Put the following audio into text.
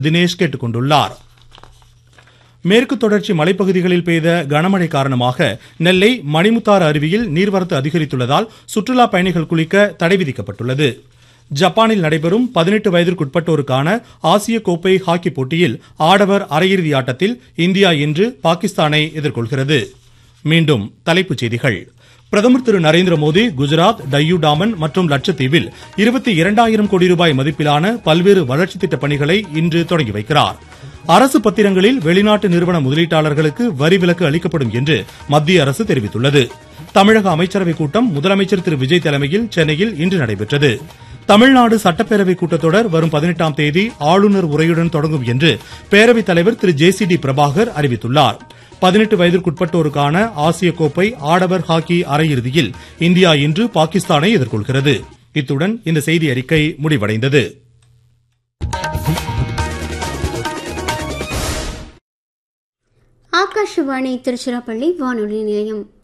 தினேஷ் கேட்டுக் கொண்டுள்ளார் மேற்கு தொடர்ச்சி மலைப்பகுதிகளில் பெய்த கனமழை காரணமாக நெல்லை மணிமுத்தாறு அருவியில் நீர்வரத்து அதிகரித்துள்ளதால் சுற்றுலா பயணிகள் குளிக்க தடை விதிக்கப்பட்டுள்ளது ஜப்பானில் நடைபெறும் பதினெட்டு வயதிற்குட்பட்டோருக்கான ஆசிய கோப்பை ஹாக்கி போட்டியில் ஆடவர் அரையிறுதி ஆட்டத்தில் இந்தியா இன்று பாகிஸ்தானை எதிர்கொள்கிறது மீண்டும் தலைப்புச் செய்திகள் பிரதமர் திரு நரேந்திர மோடி குஜராத் டையூ டாமன் மற்றும் லட்சத்தீவில் இருபத்தி இரண்டாயிரம் கோடி ரூபாய் மதிப்பிலான பல்வேறு வளர்ச்சித் திட்டப் பணிகளை இன்று தொடங்கி வைக்கிறார் அரசு பத்திரங்களில் வெளிநாட்டு நிறுவன முதலீட்டாளர்களுக்கு வரி விலக்கு அளிக்கப்படும் என்று மத்திய அரசு தெரிவித்துள்ளது தமிழக அமைச்சரவைக் கூட்டம் முதலமைச்சர் திரு விஜய் தலைமையில் சென்னையில் இன்று நடைபெற்றது தமிழ்நாடு சட்டப்பேரவை கூட்டத்தொடர் வரும் பதினெட்டாம் தேதி ஆளுநர் உரையுடன் தொடங்கும் என்று பேரவைத் தலைவர் திரு ஜே சி டி பிரபாகர் அறிவித்துள்ளார் பதினெட்டு வயதிற்குட்பட்டோருக்கான ஆசிய கோப்பை ஆடவர் ஹாக்கி அரையிறுதியில் இந்தியா இன்று பாகிஸ்தானை எதிர்கொள்கிறது இத்துடன் இந்த செய்தி அறிக்கை முடிவடைந்தது ஆகாஷவாணி திருச்சிராப்பள்ளி வானொலி நிலையம்